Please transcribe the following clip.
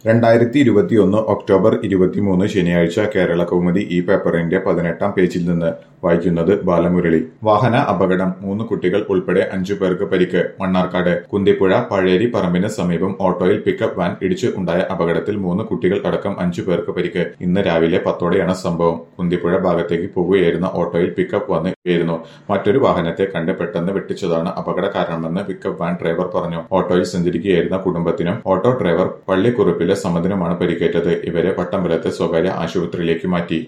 രണ്ടായിരത്തി ഇരുപത്തിയൊന്ന് ഒക്ടോബർ ഇരുപത്തിമൂന്ന് ശനിയാഴ്ച കേരള കൗമുദി ഈ പേപ്പറിന്റെ പതിനെട്ടാം പേജിൽ നിന്ന് വായിക്കുന്നത് ബാലമുരളി വാഹന അപകടം മൂന്ന് കുട്ടികൾ ഉൾപ്പെടെ അഞ്ചു പേർക്ക് പരിക്ക് മണ്ണാർക്കാട് കുന്തിപ്പുഴ പഴേരി പറമ്പിന് സമീപം ഓട്ടോയിൽ പിക്കപ്പ് വാൻ ഇടിച്ച് ഉണ്ടായ അപകടത്തിൽ മൂന്ന് കുട്ടികൾ അടക്കം അഞ്ചു പേർക്ക് പരിക്ക് ഇന്ന് രാവിലെ പത്തോടെയാണ് സംഭവം കുന്തിപ്പുഴ ഭാഗത്തേക്ക് പോകുകയായിരുന്ന ഓട്ടോയിൽ പിക്കപ്പ് വന്ന് വീഴുന്നു മറ്റൊരു വാഹനത്തെ കണ്ട് പെട്ടെന്ന് വെട്ടിച്ചതാണ് അപകട കാരണമെന്ന് പിക്കപ്പ് വാൻ ഡ്രൈവർ പറഞ്ഞു ഓട്ടോയിൽ സഞ്ചരിക്കുകയായിരുന്ന കുടുംബത്തിനും ഓട്ടോ ഡ്രൈവർ പള്ളിക്കുറുപ്പിലെ സമ്മതിനുമാണ് പരിക്കേറ്റത് ഇവരെ പട്ടമ്പലത്തെ സ്വകാര്യ ആശുപത്രിയിലേക്ക് മാറ്റി